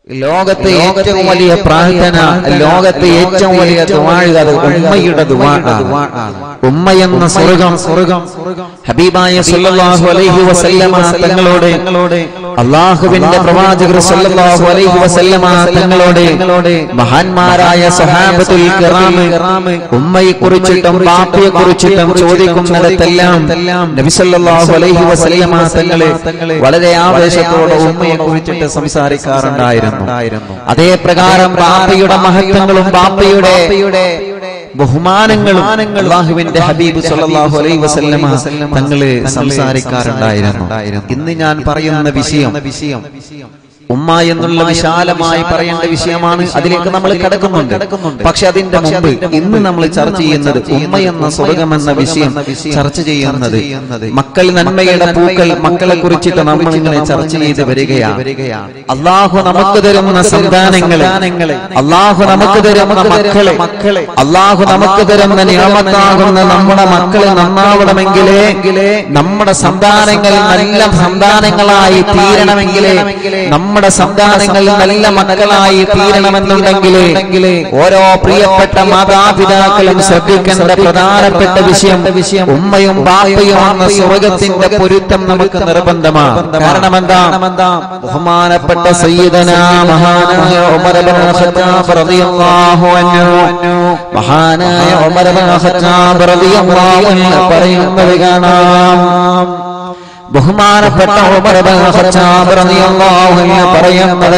ലോകത്തെ ഏറ്റവും വലിയ പ്രാർത്ഥന ലോകത്തെ ഏറ്റവും വലിയ ദുവാഴ് അത് ഉമ്മയുടെ ദുവാ ഉമ്മ എന്ന സ്വർഗം സ്വർഗം ഹബീബായ സല്ലല്ലാഹു അലൈഹി വസല്ലമ തങ്ങളോട് അള്ളാഹുവിന്റെ പ്രവാചകർ സല്ലല്ലാഹു അലൈഹി വസല്ലമ തങ്ങളോട് മഹാന്മാരായ സഹാബത്തുൽ കിറാം ഉമ്മയെ കുറിച്ചിട്ടും ബാപ്പയെ കുറിച്ചിട്ടും ചോദിക്കുന്നിടത്തെല്ലാം നബി സല്ലല്ലാഹു അലൈഹി വസല്ലമ തങ്ങളെ വളരെ ആവേശത്തോടെ ഉമ്മയെ കുറിച്ചിട്ട് സംസാരിക്കാറുണ്ടായിരുന്നു അതേ പ്രകാരം ബാപ്പയുടെ മഹത്വങ്ങളും ബാപ്പയുടെ ബഹുമാനങ്ങളും അള്ളാഹുവിന്റെ ഹബീബ് സല്ലല്ലാഹു അലൈഹി വസല്ലമ തങ്ങള് സംസാരിക്കാറുണ്ടായിരുന്നു ഇന്ന് ഞാൻ പറയുന്ന വിഷയം വിഷയം ഉമ്മ എന്നുള്ള വിശാലമായി പറയേണ്ട വിഷയമാണ് അതിലേക്ക് നമ്മൾ കിടക്കുന്നുണ്ട് പക്ഷെ അതിന്റെ മുമ്പ് ഇന്ന് നമ്മൾ ചർച്ച ചെയ്യുന്നത് ഉമ്മ എന്ന സ്വർഗം എന്ന വിഷയം ചർച്ച ചെയ്യുന്നത് മക്കൾ നന്മയുടെ പൂക്കൾ മക്കളെ കുറിച്ചിട്ട് നമ്മൾ ഇങ്ങനെ ചർച്ച ചെയ്ത് വരികയാണ് അള്ളാഹു നമുക്ക് തരുന്ന സന്താനങ്ങളെ അള്ളാഹു നമുക്ക് തരുന്ന മക്കളെ മക്കളെ അള്ളാഹു നമുക്ക് തരുന്ന നിയമത്താകുന്ന നമ്മുടെ മക്കളെ നന്നാവണമെങ്കിലേ നമ്മുടെ സന്താനങ്ങൾ നല്ല സന്താനങ്ങളായി തീരണമെങ്കിലേ നമ്മുടെ സന്താനങ്ങൾ നല്ല മക്കളായി തീരണമെന്നുണ്ടെങ്കിൽ ഓരോ പ്രിയപ്പെട്ട മാതാപിതാക്കളും ശ്രദ്ധിക്കേണ്ട പ്രധാനപ്പെട്ട വിഷയം വിഷയം ഉമ്മയും ബാപ്പയും എന്ന സ്വർഗത്തിന്റെ പൊരുത്തം നമുക്ക് നിർബന്ധമാണ് കാരണം എന്താ ബഹുമാനപ്പെട്ട സയ്യിദന മഹാനായ ഉമർ ഇബ്നു ഖത്താബ് റളിയല്ലാഹു അൻഹു മഹാനായ ഉമർ ഇബ്നു ഖത്താബ് റളിയല്ലാഹു അൻഹു പറയുന്നത് കാണാം ബഹുമാനപ്പെട്ട ഉമർ ഇബ്നു ഖത്താബ് റളിയല്ലാഹു അൻഹു പറയുന്നത്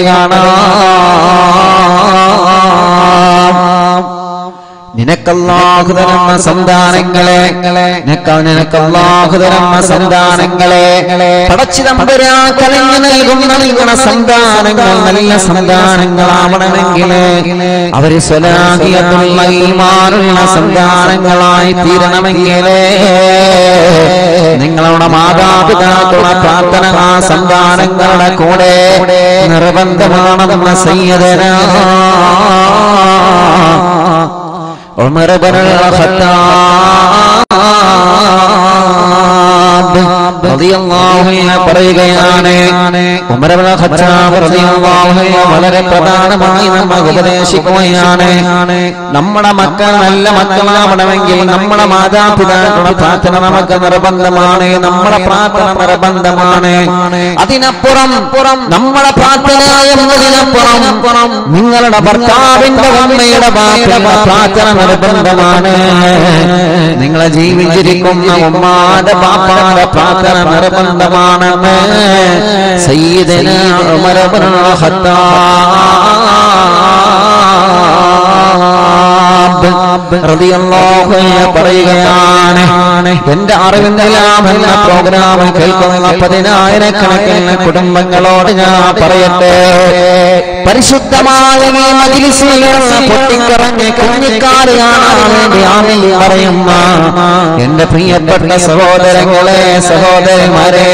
കാണാം നിനക്കല്ലാഹു തരുന്ന സന്താനങ്ങളെ നിനക്ക നിനക്കല്ലാഹു തരുന്ന സന്താനങ്ങളെ പടച്ചു തമ്പുരാ കലഞ്ഞു നൽകുന്ന നിങ്ങളുടെ സന്താനങ്ങൾ നല്ല സന്താനങ്ങളാവണമെങ്കിൽ അവര് സ്വലാഹിയത്തുള്ള ഈമാനുള്ള സന്താനങ്ങളായി തീരണമെങ്കിൽ നിങ്ങളുടെ മാതാപിതാക്കളുടെ പ്രാർത്ഥന ആ സന്താനങ്ങളുടെ കൂടെ നിർബന്ധമാണെന്ന സയ്യദനാ عمر بن الخطاب റളിയല്ലാഹു അൻഹു പറയുകയാണ് ഉമർ ഇബ്നു ഖത്താബ് റളിയല്ലാഹു അൻഹു വളരെ പ്രധാനമായി നമ്മെ ഉപദേശിക്കുകയാണ് നമ്മുടെ മക്കൾ നല്ല മക്കളാവണമെങ്കിൽ നമ്മുടെ മാതാപിതാക്കളുടെ പ്രാർത്ഥന നമുക്ക് നിർബന്ധമാണ് നമ്മുടെ പ്രാർത്ഥന നിർബന്ധമാണ് അതിനപ്പുറം നമ്മുടെ പ്രാർത്ഥന എന്നതിനപ്പുറം നിങ്ങളുടെ ഭർത്താവിന്റെ ഉമ്മയുടെ ബാപ്പയുടെ പ്രാർത്ഥന നിർബന്ധമാണ് നിങ്ങളെ ജീവിച്ചിരിക്കുന്ന ഉമ്മാന്റെ ബാപ്പാന്റെ പ്രാർത്ഥന നിർബന്ധമാണെന്ന് സയ്യിദന ഉമർ ഇബ്നുൽ ഖത്താബ് റളിയല്ലാഹു അൻഹു പറയുകയാണ് എന്റെ അറിവിന്ദലാം എന്ന പ്രോഗ്രാം കേൾക്കുന്ന പതിനായിരക്കണക്കിന് കുടുംബങ്ങളോട് ഞാൻ പറയട്ടെ പരിശുദ്ധമായ ഈ മജിലിസിൽ നിന്ന് പൊട്ടിക്കറഞ്ഞ് കുഞ്ഞിക്കാട് കാണാൻ വേണ്ടി ആമീൻ പറയുന്ന എന്റെ പ്രിയപ്പെട്ട സഹോദരങ്ങളെ സഹോദരന്മാരെ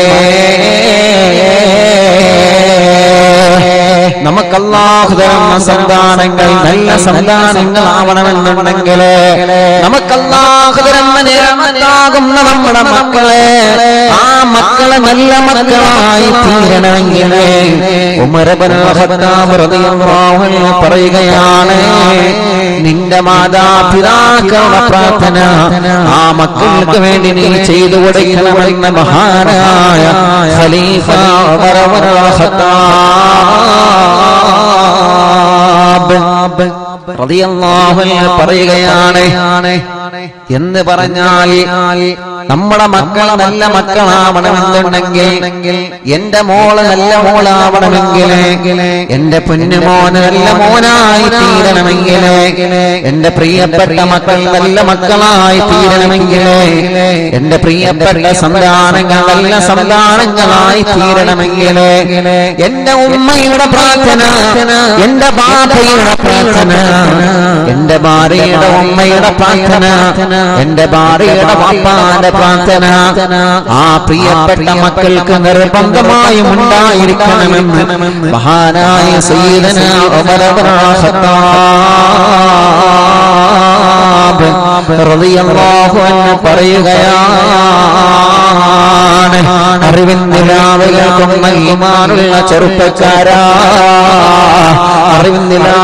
നമുക്ക് അല്ലാഹു തരുന്ന സന്താനങ്ങൾ നല്ല സന്താനങ്ങളാവണമെന്നുണ്ടെങ്കിൽ നമുക്ക് അല്ലാഹു തരുന്ന നിരമത്താകുന്ന നമ്മുടെ മക്കളെ ആ മക്കളെ നല്ല മക്കളായി തീരണമെങ്കിൽ ഉമർ ഇബ്നുൽ ഖത്താബ് റളിയല്ലാഹു അൻഹു പറയുകയാണ് നിന്റെ മാതാപിതാക്കളുടെ പ്രാർത്ഥന ആ മക്കൾക്ക് വേണ്ടി നീ ചെയ്തു കൊടുക്കണമെന്ന മഹാനായ ഖലീഫ ഉമർ ഇബ്നുൽ ഖത്താബ് റളിയല്ലാഹു അൻഹു പറയുകയാണ് എന്ന് പറഞ്ഞാൽ നമ്മുടെ മക്കൾ നല്ല മക്കളാവണമെന്നുണ്ടെങ്കിൽ എന്റെ മോള് നല്ല മോളാവണമെങ്കിൽ എന്റെ പൊന്നുമോന് നല്ല മോനായി തീരണമെങ്കിൽ എന്റെ പ്രിയപ്പെട്ട മക്കൾ നല്ല മക്കളായി തീരണമെങ്കിൽ എന്റെ പ്രിയപ്പെട്ട സന്താനങ്ങൾ നല്ല സന്താനങ്ങളായി തീരണമെങ്കിൽ എന്റെ ഉമ്മയുടെ പ്രാർത്ഥന എന്റെ ബാബയുടെ പ്രാർത്ഥന എന്റെ ഭാര്യയുടെ ഉമ്മയുടെ പ്രാർത്ഥന എന്റെ ഭാര്യയുടെ പാപ്പാന്റെ പ്രാർത്ഥന ആ പ്രിയപ്പെട്ട മക്കൾക്ക് നിർബന്ധമായും ഉണ്ടായിരിക്കണമെന്ന് മഹാനായ സയ്യിദന ഉമർ ഇബ്നുൽ ഖത്താബ് റളിയല്ലാഹു അൻഹു പറയുകയാണ് അറിവിന്റെ രാവിലെ ഈമാനുള്ള ചെറുപ്പക്കാരാ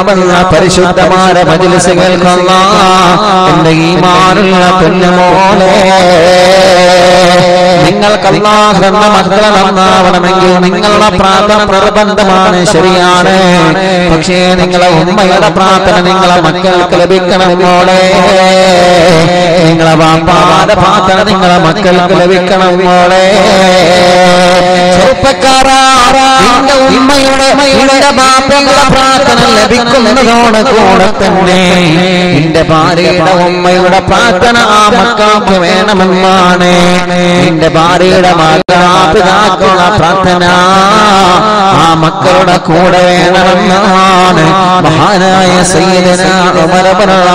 നാമെന്ന പരിശുദ്ധമായ മജിലിസ് കേൾക്കുന്ന എന്റെ ഈമാനുള്ള പൊന്നുമോളെ നിങ്ങൾക്ക് അള്ളാഹെന്ന മക്കളെ നന്നാവണമെങ്കിൽ നിങ്ങളുടെ പ്രാർത്ഥന നിർബന്ധമാണ് ശരിയാണ് പക്ഷേ നിങ്ങളെ ഉമ്മയുടെ പ്രാർത്ഥന നിങ്ങളെ മക്കൾക്ക് ലഭിക്കണം മോളെ നിങ്ങളെ വാപ്പാടെ പ്രാർത്ഥന നിങ്ങളെ മക്കൾക്ക് ലഭിക്കണം മോളെ ചെറുപ്പക്കാരാ നിന്റെ ഉമ്മയുടെ നിന്റെ ബാപ്പയുടെ പ്രാർത്ഥന ലഭിക്കുന്നതോട് കൂടെ തന്നെ നിന്റെ ഭാര്യയുടെ ഉമ്മയുടെ പ്രാർത്ഥന ആ മക്കൾക്ക് വേണമെന്നാണ് നിന്റെ ഭാര്യയുടെ മാതാപിതാക്കളുടെ പ്രാർത്ഥന ആ മക്കളുടെ കൂടെ വേണമെന്നാണ് മഹാനായ സയ്യിദന ഉമർ ഇബ്നുൽ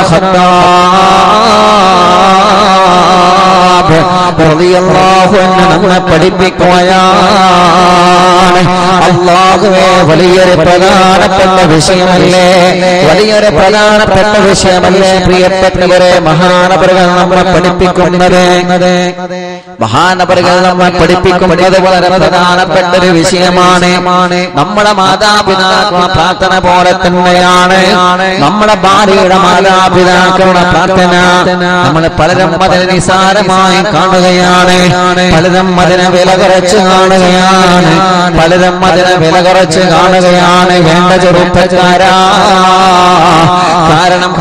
ഖത്താബ് റളിയല്ലാഹു അൻഹു നമ്മെ പഠിപ്പിക്കുകയാണ് അള്ളാഹുവേ വലിയൊരു പ്രധാനപ്പെട്ട വിഷയമല്ലേ വലിയൊരു പ്രധാനപ്പെട്ട വിഷയമല്ലേ പ്രിയപ്പെട്ടവരെ മഹാനപരുകൾ നമ്മളെ പഠിപ്പിക്കുന്നത് മഹാനപരുകൾ നമ്മളെ പഠിപ്പിക്കുന്നത് വളരെ പ്രധാനപ്പെട്ട ഒരു വിഷയമാണ് നമ്മുടെ മാതാപിതാക്കളുടെ പ്രാർത്ഥന പോലെ തന്നെയാണ് നമ്മുടെ ഭാര്യയുടെ മാതാപിതാക്കളുടെ പ്രാർത്ഥന നമ്മൾ പലരും അതിനെ നിസാരമായി കാണുകയാണ് പലരും അതിനെ വില കുറച്ച് കാണുകയാണ് പലരും അതിനെ വില കുറച്ച് കാണുകയാണ് വേണ്ട ചെറുപ്പക്കാരാ കാരണം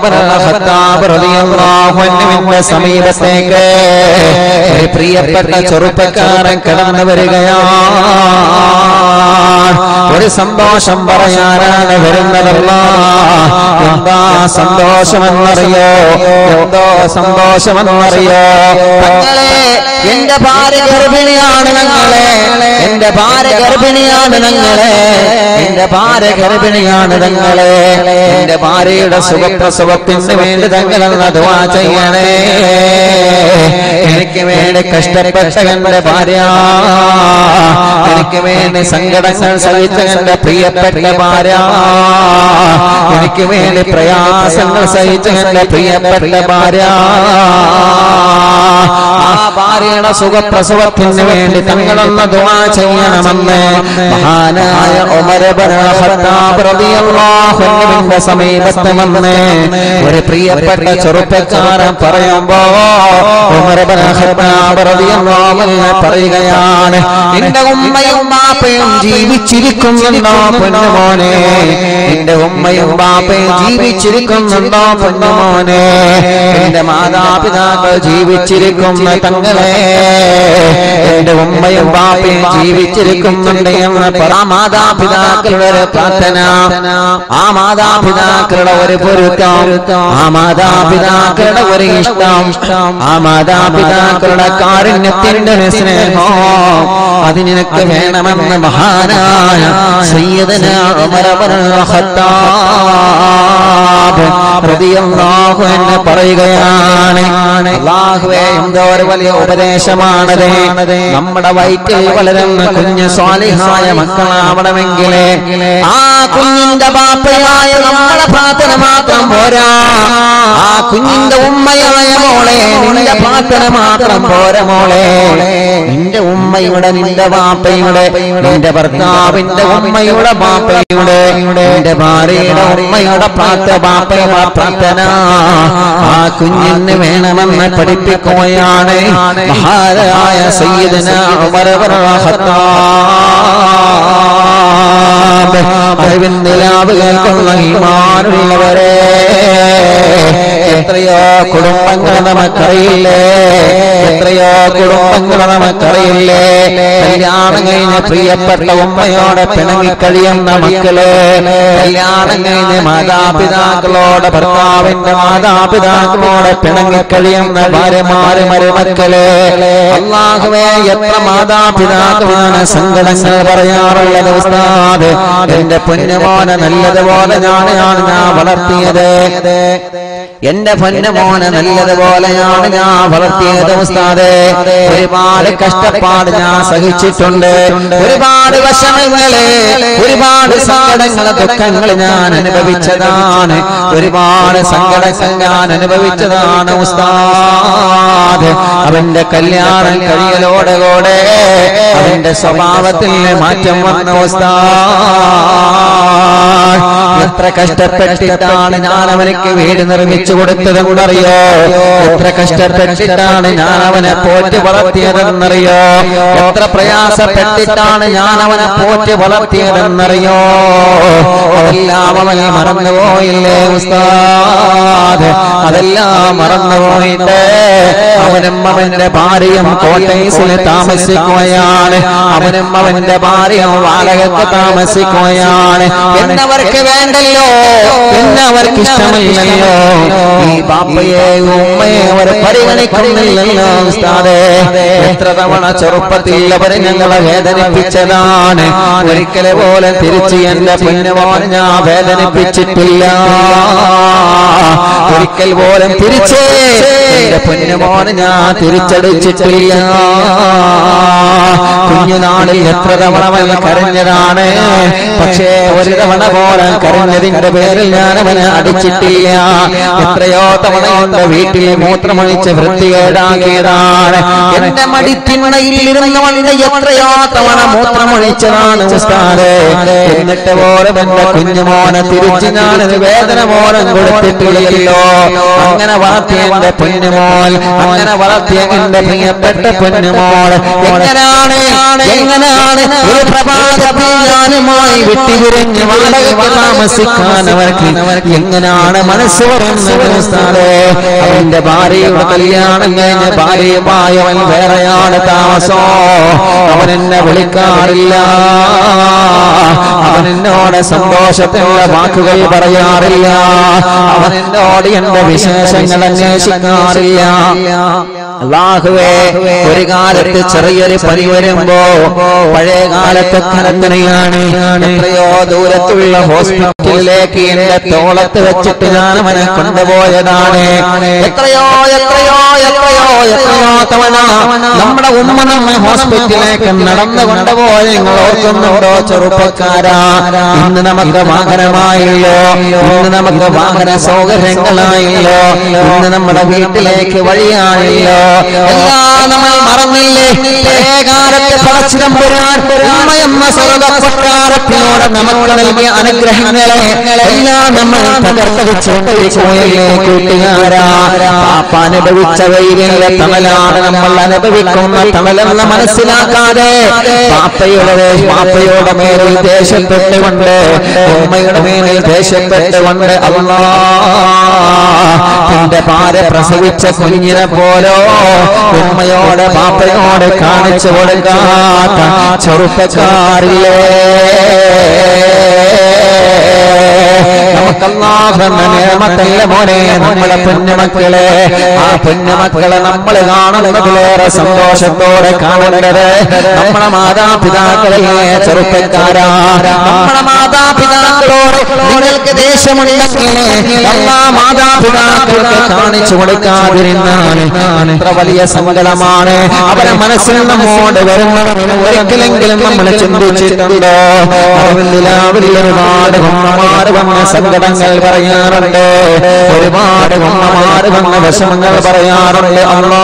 ഖത്താബിന്റെ സമീപത്തേക്ക് ഒരു പ്രിയപ്പെട്ട ചെറുപ്പക്കാരൻ കടന്നു വരികയാണ് ഒരു സന്തോഷം പറയാനാണ് വരുന്നതല്ല എന്താ സന്തോഷമെന്നറിയോ എന്തോ സന്തോഷമെന്നറിയോ തങ്ങളെ എന്റെ ഭാര്യ ഗർഭിണിയാണ് ഞങ്ങളെ എന്റെ ഭാര്യ ഗർഭിണിയാണ് ഞങ്ങളെ എന്റെ ഭാര്യ ഗർഭിണിയാണ് ഞങ്ങളെ എന്റെ ഭാര്യയുടെ സുഖപ്രസവത്തിന് വേണ്ടി തങ്ങളെന്ന ദുവാ ചെയ്യണേ എനിക്ക് വേണ്ടി കഷ്ടപ്പെട്ട എന്റെ ഭാര്യ എനിക്ക് വേണ്ടി സങ്കടങ്ങൾ സഹിച്ച എന്റെ പ്രിയപ്പെട്ട ഭാര്യ എനിക്ക് വേണ്ടി പ്രയാസങ്ങൾ സഹിച്ച എന്റെ പ്രിയപ്പെട്ട ഭാര്യ ആ ഭാര്യയുടെ സുഖപ്രസവത്തിന് വേണ്ടി തങ്ങളൊന്ന് ദുആ ചെയ്യണമെന്ന് മഹാനായ ഉമർ ഇബ്നു ഖത്താബ് റളിയല്ലാഹു അൻഹുവിന്റെ സമീപത്ത് വന്ന് ഒരു പ്രിയപ്പെട്ട ചെറുപ്പക്കാരൻ പറയുമ്പോ ഉമർ ഇബ്നു ഖത്താബ് റളിയല്ലാഹു അൻഹു പറയുകയാണ് നിന്റെ ഉമ്മയും ബാപ്പയും ജീവിച്ചിരിക്കുന്നുണ്ടോ പൊന്നുമോനെ നിന്റെ ഉമ്മയും ബാപ്പയും ജീവിച്ചിരിക്കുന്നുണ്ടോ പൊന്നുമോനെ എന്റെ മാതാപിതാക്കൾ ജീവിച്ചിരിക്കുന്ന തങ്ങളെ എന്റെ ഉമ്മയും ബാപ്പയും ജീവിച്ചിരിക്കുന്നുണ്ട് എന്ന് പറ ആ മാതാപിതാക്കളുടെ ഒരു പ്രാർത്ഥന ആ മാതാപിതാക്കളുടെ ഒരു പൊരുത്തം ആ മാതാപിതാക്കളുടെ ഒരു ഇഷ്ടം ആ മാതാപിതാക്കളുടെ കാരുണ്യത്തിന്റെ ഒരു സ്നേഹം അത് നിനക്ക് വേണമെന്ന് മഹാനായ സയ്യിദന ഉമർ ഇബ്നുൽ ഖത്താബ് റളിയല്ലാഹു അൻഹു പറയുകയാണ് അല്ലാഹുവേ എന്തോ ഒരു വലിയ ഉപദേശമാണത് നമ്മുടെ വയറ്റിൽ വളരുന്ന കുഞ്ഞ് സ്വാലിഹായ മക്കളാവണമെങ്കിൽ ആ കുഞ്ഞിന്റെ ബാപ്പയായ നമ്മുടെ പ്രാർത്ഥന മാത്രം പോരാ ആ കുഞ്ഞിന്റെ ഉമ്മയായ മോളെ നിന്റെ പ്രാർത്ഥന മാത്രം പോരാ മോളെ നിന്റെ ഉമ്മയുടെ നിന്റെ ബാപ്പയുടെ നിന്റെ ഭർത്താവിന്റെ ഉമ്മയുടെ ബാപ്പയുടെ നിന്റെ ഭാര്യയുടെ ഉമ്മയുടെ പ്രാർത്ഥ ബാപ്പയുടെ പ്രാർത്ഥന ആ കുഞ്ഞിന് വേണമെന്ന് പഠിപ്പിക്കുകയാണ് മഹാരായ സയ്യിദന ഉമർ ഇബ്നുൽ ഖത്താബ് അറിവിന്റെ ലാഭ കേൾക്കുന്ന ഈമാനുള്ളവരെ എത്രയോ കുടുംബങ്ങൾ നമുക്കറിയില്ലേ എത്രയോ കുടുംബങ്ങൾ നമുക്കറിയില്ലേ കല്യാണം കഴിഞ്ഞ പ്രിയപ്പെട്ട ഉമ്മയോടെ പിണങ്ങി കഴിയുന്ന മക്കള് കല്യാണം കഴിഞ്ഞ മാതാപിതാക്കളോട് ഭർത്താവിന്റെ മാതാപിതാക്കളോട് പിണങ്ങി കഴിയുന്ന ഭാര്യമാര് മരുമക്കള് അള്ളാഹുവേ എത്ര മാതാപിതാക്കളാണ് സങ്കടങ്ങൾ പറയാറുള്ളത് ഉസ്താദ് എന്റെ പൊന്നുമോനെ നല്ലതുപോലെ ഞാനാണ് ഞാൻ വളർത്തിയത് എന്റെ പൊന്നുമോനെ നല്ലതുപോലെയാണ് ഞാൻ വളർത്തിയത് ഉസ്താദെ ഒരുപാട് കഷ്ടപ്പാട് ഞാൻ സഹിച്ചിട്ടുണ്ട് ഒരുപാട് വിഷമങ്ങള് ഒരുപാട് സങ്കടങ്ങൾ ദുഃഖങ്ങൾ ഞാൻ അനുഭവിച്ചതാണ് ഒരുപാട് സങ്കടങ്ങൾ ഞാൻ അനുഭവിച്ചതാണ് ഉസ്താദ് അവന്റെ കല്യാണം കഴിയലോടുകൂടെ അവന്റെ സ്വഭാവത്തിൽ മാറ്റം വന്ന ഉസ്താദ് എത്ര കഷ്ടപ്പെട്ടിട്ടാണ് ഞാൻ അവനക്ക് വീട് നിർമ്മിച്ചു കൊടുത്തതെന്നറിയോ എത്ര കഷ്ടപ്പെട്ടിട്ടാണ് ഞാൻ അവനെ പോറ്റി വളർത്തിയതെന്നറിയോ എത്ര പ്രയാസപ്പെട്ടിട്ടാണ് ഞാൻ അവനെ പോറ്റി വളർത്തിയതെന്നറിയോ അതെല്ലാം അവൻ മറന്നുപോയില്ലേ ഉസ്താദ് അതെല്ലാം മറന്നുപോയിട്ട് അവനും അവന്റെ ഭാര്യയും കോട്ടേസിൽ താമസിക്കുകയാണ് അവനും അവന്റെ ഭാര്യയും വാടകത്ത് താമസിക്കുകയാണ് എന്നവർക്ക് വേണ്ടല്ലോ എന്നവർക്ക് ഇഷ്ടമില്ലല്ലോ ഈ ബാപ്പയെ ഉമ്മയെ അവർ പരിഗണിക്കുന്നില്ലല്ലോ ഉസ്താദേ എത്ര തവണ ചെറുപ്പത്തിൽ അവർ ഞങ്ങളെ വേദനിപ്പിച്ചതാണ് ഒരിക്കലെ പോലെ തിരിച്ച് എന്റെ പൊന്നുമോൻ ഞാൻ വേദനിപ്പിച്ചിട്ടില്ല ഒരിക്കൽ പോലും തിരിച്ച് എന്റെ പൊന്നുമോൻ ഞാൻ തിരിച്ചടിച്ചിട്ടില്ല കുഞ്ഞുനാളിൽ എത്ര തവണ അവൻ കരഞ്ഞതാണ് പക്ഷേ ഒരു തവണ പോലെ കരഞ്ഞതിന്റെ പേരിൽ ഞാൻ അവനെ അടിച്ചിട്ടില്ല എത്രയോ തവണ എന്റെ വീട്ടിൽ മൂത്രമൊഴിച്ച് വൃത്തികേടാക്കിയതാണ് എന്റെ മടിത്തിണ്ണയിൽ ഇരുന്നവളുടെ എത്രയോ തവണ മൂത്രമൊഴിച്ചതാണ് ഉസ്താദ് എന്നിട്ട് പോലും എന്റെ കുഞ്ഞുമോനെ തിരിച്ച് ഞാനൊരു വേദന പോലും കൊടുത്തിട്ടില്ലല്ലോ അങ്ങനെ വളർത്തിയ എന്റെ പൊന്നുമോൾ അങ്ങനെ വളർത്തിയ എന്റെ പ്രിയപ്പെട്ട പൊന്നുമോൾ എങ്ങനെയാണ് എങ്ങനെയാണ് ഒരു പ്രഭാതത്തിൽ ഞാനുമായി വിട്ടുപിരിഞ്ഞ് വാടകയ്ക്ക് താമസിക്കാൻ അവർക്ക് എങ്ങനെയാണ് മനസ്സ് വരുന്നത് ഉസ്താദേ? അവന്റെ ഭാര്യയുടെ കല്യാണം കഴിഞ്ഞ ഭാര്യയുമായി അവൻ വേറെയാണ് താമസം അവൻ എന്നെ വിളിക്കാറില്ല അവൻ എന്നോട് സന്തോഷത്തിലുള്ള വാക്കുകൾ പറയാറില്ല അവൻ എന്നോട് എന്റെ വിശേഷങ്ങൾ അന്വേഷിക്കാറില്ല അള്ളാഹുവേ ഒരു കാലത്ത് ചെറിയൊരു പനി വരുമ്പോ പഴയ കാലത്തെ കനത്തനെയാണ് എത്രയോ ദൂരത്തുള്ള ഹോസ്പിറ്റലിലേക്ക് എന്റെ തോളത്ത് വെച്ചിട്ട് ഞാൻ അവനെ കൊണ്ടുപോയതാണ് എത്രയോ എത്രയോ എത്രയോ എത്രയോ തവണ നമ്മുടെ ഉമ്മ നമ്മെ ഹോസ്പിറ്റലിലേക്ക് നടന്നു കൊണ്ടുപോയ നിങ്ങൾ ഓർക്കുന്നുണ്ടോ ചെറുപ്പക്കാരാ ഇന്ന് നമുക്ക് വാഹനമായല്ലോ ഇന്ന് നമുക്ക് വാഹന സൗകര്യങ്ങളായല്ലോ ഇന്ന് നമ്മുടെ വീട്ടിലേക്ക് വഴിയായല്ലോ എല്ലാം നമ്മൾ മറന്നില്ലേ പഴയകാലത്തെ പടച്ചിടം വരാൻ ഉമ്മയെന്ന സർവ്വപ്രകാരത്തിനോട് നമുക്ക് നൽകിയ അനുഗ്രഹങ്ങളെ എല്ലാം നമ്മൾ തകർത്ത് വെച്ചുകൊണ്ടിരിക്കുകയല്ലേ കൂട്ടുകാരാ പാപ്പ അനുഭവിച്ച വെയിലിന്റെ തണലാണ് നമ്മൾ അനുഭവിക്കുന്ന തണലെന്ന് മനസ്സിലാക്കാതെ പാപ്പയുടെ പാപ്പയുടെ മേലിൽ ദേഷ്യപ്പെട്ടുകൊണ്ട് ഉമ്മയുടെ മേലിൽ ദേഷ്യപ്പെട്ടുകൊണ്ട് അല്ലാ എന്റെ പാര പ്രസവിച്ച കുഞ്ഞിനെ പോലോ ഉമ്മയോട് പാപ്പയോട് കാണിച്ചു കൊടുക്കാത്ത ചെറുപ്പക്കാരില്ലേ നമുക്കല്ലാഹെന്ന നിയമത്തല്ല മോനെ നമ്മളെ പൊന്നുമക്കളെ ആ പൊന്നുമക്കളെ നമ്മൾ കാണുന്നതിലേറെ സന്തോഷത്തോടെ കാണേണ്ടത് നമ്മളെ മാതാപിതാക്കളെ ചെറുപ്പക്കാരാ നമ്മളെ മാതാപിതാക്കളോട് നിങ്ങൾക്ക് ദേഷ്യമുണ്ടെങ്കിൽ എല്ലാ മാതാപിതാക്കൾക്ക് കാണിച്ചു കൊടുക്കാതിരുന്നാൽ എത്ര വലിയ സങ്കടമാണ് അവരെ മനസ്സിൽ നമ്മോട് വരുന്നത് ഒരിക്കലെങ്കിലും നമ്മൾ ചിന്തിച്ചിട്ടുണ്ടോ അറിവില്ലാവിൽ ഒരുപാട് ഉമ്മമാർ വന്ന സങ്കടങ്ങൾ പറയാറുണ്ട് ഒരുപാട് ഉമ്മമാർ വന്ന വിഷമങ്ങൾ പറയാറുണ്ട് അല്ലാ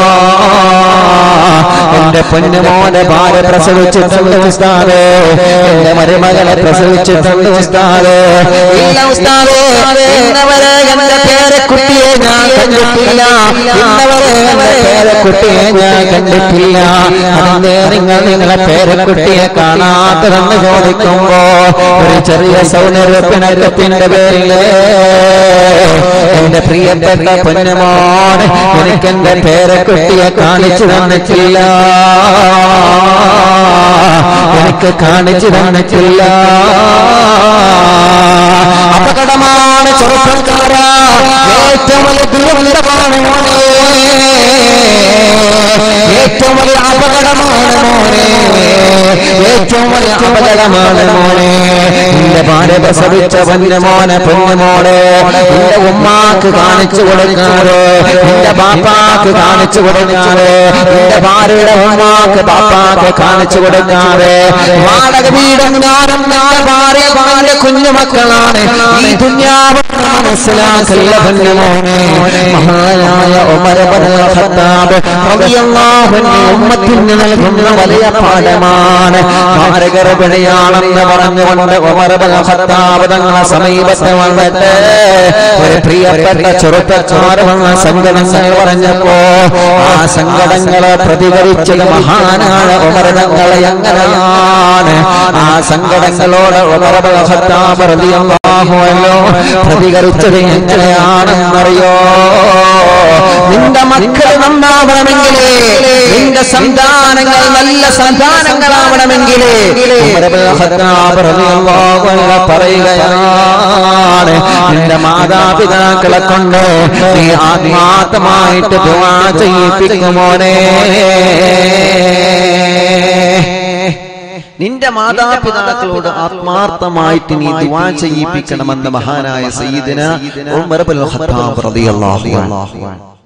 എന്റെ പൊന്നുമോനെ ഭാര്യ പ്രസവിച്ചിട്ടുണ്ട് ഉസ്താദേ എന്റെ മരുമകളെ പ്രസവിച്ചിട്ടുണ്ട് ഉസ്താദേ ഇല്ല ഉസ്താദേ ഇന്നവരെ എന്റെ പേരക്കുട്ടിയെ ഞാൻ കണ്ടിട്ടില്ല ഇന്നവരെ എന്റെ പേരക്കുട്ടിയെ ഞാൻ കണ്ടിട്ടില്ല അതിന്റെ നിങ്ങൾ നിങ്ങളെ പേരക്കുട്ടിയെ കാണാത്തതെന്ന് ചോദിക്കുമ്പോ ഒരു ചെറിയ സൗന്ദര്യപ്പിണക്കത്തിന്റെ പേരില് എന്റെ പ്രിയപ്പെട്ട പൊന്നുമോൻ എനിക്ക് എന്റെ പേരക്കുട്ടിയെ കാണിച്ചു തന്നിട്ടില്ല എനിക്ക് കാണിച്ചു തന്നിട്ടില്ല അപകടമാണ് ചെറുപ്പക്കാരാ ഏറ്റവും വലിയ ദുരന്തമാണ് മോനെ ഏറ്റവും വലിയ അപകടമാണ് മോനെ ഏറ്റവും വലിയ അപകടമാണ് മോനെ നിന്റെ ഭാര്യ പ്രസവിച്ച പൊന്നു മോനെ പൊന്നു മോളെ നിന്റെ ഉമ്മാക്ക് കാണിച്ചു കൊടുക്കാറ് നിന്റെ ബാപ്പാക്ക് കാണിച്ചു കൊടുക്കാറ് നിന്റെ ഭാര്യയുടെ ഉമ്മാക്ക് ബാപ്പാക്ക് കാണിച്ചു കൊടുക്കാറ് വാടക വീടും ഞാനും നിന്റെ ഭാര്യ ഭാര്യ കുഞ്ഞുമക്കളാണ് ഈ ദുന്യാവ് മനസ്സിലാക്കല്ല പൊന്നുമോനെ മഹാനായ ഉമർ ഇബ്നുൽ ഖത്താബ് റളിയല്ലാഹു അൻഹു ഉമ്മത്തിന് നൽകുന്ന വലിയ പാഠമാണ് മാരകർഭിണിയാണെന്ന് പറഞ്ഞുകൊണ്ട് ഉമർ ഇബ്നുൽ ഖത്താബ് തങ്ങളെ സമീപത്ത് വന്നിട്ട് ഒരു പ്രിയപ്പെട്ട ചെറുപ്പക്കാർ വന്ന സങ്കടങ്ങൾ പറഞ്ഞപ്പോ ആ സങ്കടങ്ങളെ പ്രതികരിച്ചത് മഹാനാണ് ഉമർ തങ്ങളെ എങ്ങനെയാണ് ആ സങ്കടങ്ങളോട് ഉമർ ഇബ്നുൽ ഖത്താബ് റളിയല്ലാഹു അൻഹു പ്രതികരിച്ചത് എങ്ങനെയാണെന്നറിയോ നിന്റെ മക്കൾ നന്നാവണമെങ്കിൽ നിന്റെ സന്താനങ്ങൾ നല്ല സന്താനങ്ങളാവണമെങ്കിൽ ഉമർ ഇബ്നുൽ ഖത്താബ് റളിയല്ലാഹു അൻഹു പറയുകയാണ് നിന്റെ മാതാപിതാക്കളെ കൊണ്ട് നീ ആത്മാർത്ഥമായിട്ട് ദുആ ചെയ്യിപ്പിക്കുമോനെ നിന്റെ മാതാപിതാക്കളോട് ആത്മാർത്ഥമായിട്ട് നീ ദുആ ചെയ്യിപ്പിക്കണമെന്ന് മഹാനായ സയ്യിദിന ഉമർ ഇബ്നുൽ ഖത്താബ് റളിയല്ലാഹു അൻഹു